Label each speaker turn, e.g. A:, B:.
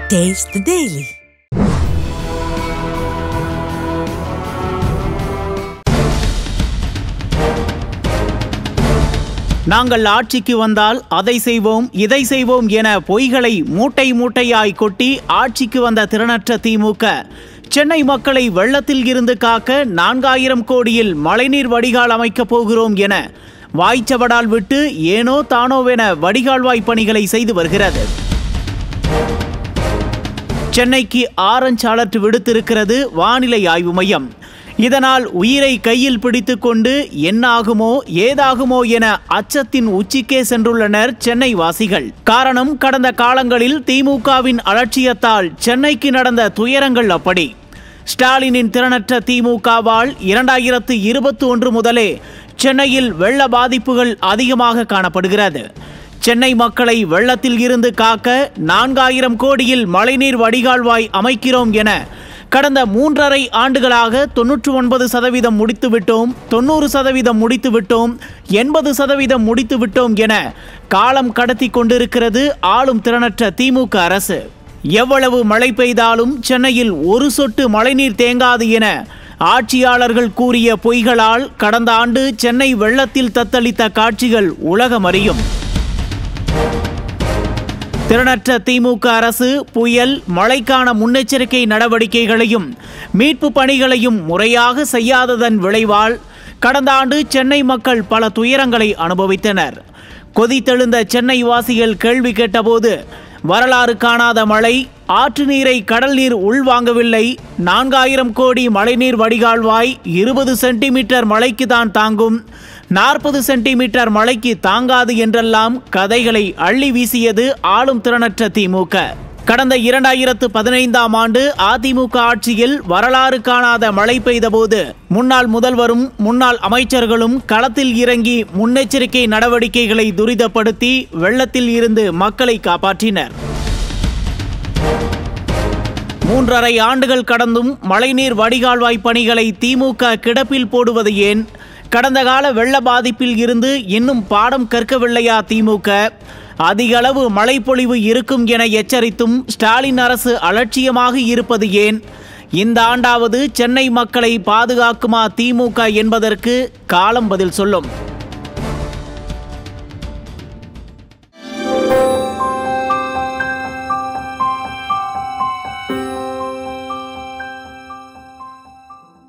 A: Taste the Daily.
B: நாங்கள் ஆட்சிக்கு வந்தால் அதை செய்வோம் இதை செய்வோம் என பொய்களை மூட்டை மூட்டையாய் கொட்டி ஆட்சிக்கு வந்த திறனற்ற திமுக சென்னை மக்களை வெள்ளத்தில் இருந்து காக்க நான்காயிரம் கோடியில் மழைநீர் வடிகால் அமைக்கப் போகிறோம் என வாய்ச்சவடால் விட்டு ஏனோ தானோவென வடிகால்வாய் பணிகளை செய்து வருகிறது சென்னைக்கு ஆரஞ்ச் அலர்ட் விடுத்திருக்கிறது வானிலை ஆய்வு மையம் இதனால் உயிரை கையில் பிடித்துக்கொண்டு என்னாகுமோ ஏதாகுமோ என அச்சத்தின் உச்சிக்கே சென்றுள்ளனர் சென்னை வாசிகள் காரணம் கடந்த காலங்களில் திமுகவின் அலட்சியத்தால் சென்னைக்கு நடந்த துயரங்கள் அப்படி ஸ்டாலினின் திறனற்ற திமுகவால் இரண்டாயிரத்து இருபத்தி ஒன்று முதலே சென்னையில் வெள்ள பாதிப்புகள் அதிகமாக காணப்படுகிறது சென்னை மக்களை வெள்ளத்தில் இருந்து காக்க நான்காயிரம் கோடியில் மழைநீர் வடிகால்வாய் அமைக்கிறோம் என கடந்த மூன்றரை ஆண்டுகளாக தொன்னூற்று ஒன்பது சதவீதம் முடித்து விட்டோம் தொண்ணூறு சதவீதம் முடித்து விட்டோம் எண்பது சதவீதம் முடித்து விட்டோம் என காலம் கடத்தி கொண்டிருக்கிறது ஆளும் திறனற்ற திமுக அரசு எவ்வளவு மழை பெய்தாலும் சென்னையில் ஒரு சொட்டு மழைநீர் தேங்காது என ஆட்சியாளர்கள் கூறிய பொய்களால் கடந்த ஆண்டு சென்னை வெள்ளத்தில் தத்தளித்த காட்சிகள் உலகம் அறியும் திறனற்ற திமுக அரசு புயல் மழைக்கான முன்னெச்சரிக்கை நடவடிக்கைகளையும் மீட்பு பணிகளையும் முறையாக செய்யாததன் விளைவால் கடந்த ஆண்டு சென்னை மக்கள் பல துயரங்களை அனுபவித்தனர் கொதித்தெழுந்த சென்னை வாசிகள் கேள்வி கேட்டபோது வரலாறு காணாத மழை ஆற்று நீரை கடல் நீர் உள்வாங்கவில்லை நான்காயிரம் கோடி மழைநீர் வடிகால்வாய் இருபது சென்டிமீட்டர் மழைக்கு தான் தாங்கும் நாற்பது சென்டிமீட்டர் மழைக்கு தாங்காது என்றெல்லாம் கதைகளை அள்ளி வீசியது ஆளும் திறனற்ற திமுக கடந்த இரண்டாயிரத்து பதினைந்தாம் ஆண்டு அதிமுக ஆட்சியில் வரலாறு காணாத மழை பெய்தபோது முன்னாள் முதல்வரும் முன்னாள் அமைச்சர்களும் களத்தில் இறங்கி முன்னெச்சரிக்கை நடவடிக்கைகளை துரிதப்படுத்தி வெள்ளத்தில் இருந்து மக்களை காப்பாற்றினர் மூன்றரை ஆண்டுகள் கடந்தும் மழைநீர் வடிகால்வாய் பணிகளை திமுக கிடப்பில் போடுவது ஏன் கடந்த கால வெள்ள பாதிப்பில் இருந்து இன்னும் பாடம் கற்கவில்லையா திமுக அதிக அளவு மழைப்பொழிவு இருக்கும் என எச்சரித்தும் ஸ்டாலின் அரசு அலட்சியமாக இருப்பது ஏன் இந்த ஆண்டாவது சென்னை மக்களை பாதுகாக்குமா திமுக என்பதற்கு காலம் பதில் சொல்லும்